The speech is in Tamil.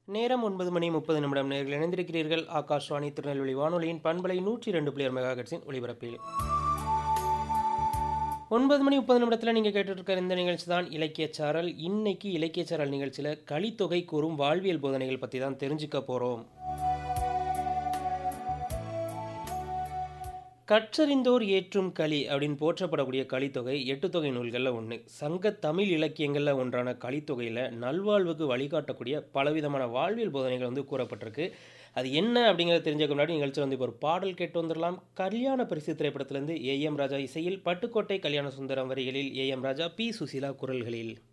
நேரம் ஒன்பது மணி முப்பது நிமிடம் நேர்கள் இணைந்திருக்கிறீர்கள் ஆகாஷ்வாணி திருநெல்வேலி வானொலியின் பண்பலை நூற்றி ரெண்டு புள்ளி மெகாஹெட்ஸின் ஒளிபரப்பில் ஒன்பது மணி முப்பது நிமிடத்தில் நீங்கள் கேட்டுருக்கிற இந்த நிகழ்ச்சி தான் இலக்கியச்சாரல் இன்னைக்கு இலக்கியச்சாரல் நிகழ்ச்சியில் கலித்தொகை கூறும் வாழ்வியல் போதனைகள் பற்றி தான் தெரிஞ்சுக்க போகிறோம் கற்றறிந்தோர் ஏற்றும் களி அப்படின்னு போற்றப்படக்கூடிய கலித்தொகை எட்டு தொகை நூல்களில் ஒன்று சங்க தமிழ் இலக்கியங்களில் ஒன்றான கலித்தொகையில் நல்வாழ்வுக்கு வழிகாட்டக்கூடிய பலவிதமான வாழ்வியல் போதனைகள் வந்து கூறப்பட்டிருக்கு அது என்ன அப்படிங்கிறத தெரிஞ்சுக்க முன்னாடி நிகழ்ச்சி வந்து இப்போ ஒரு பாடல் கேட்டு வந்துடலாம் கல்யாண பரிசு திரைப்படத்திலிருந்து ஏ எம் ராஜா இசையில் பட்டுக்கோட்டை கல்யாண சுந்தரம் வரிகளில் A M Raja P Susheela குரல்களில்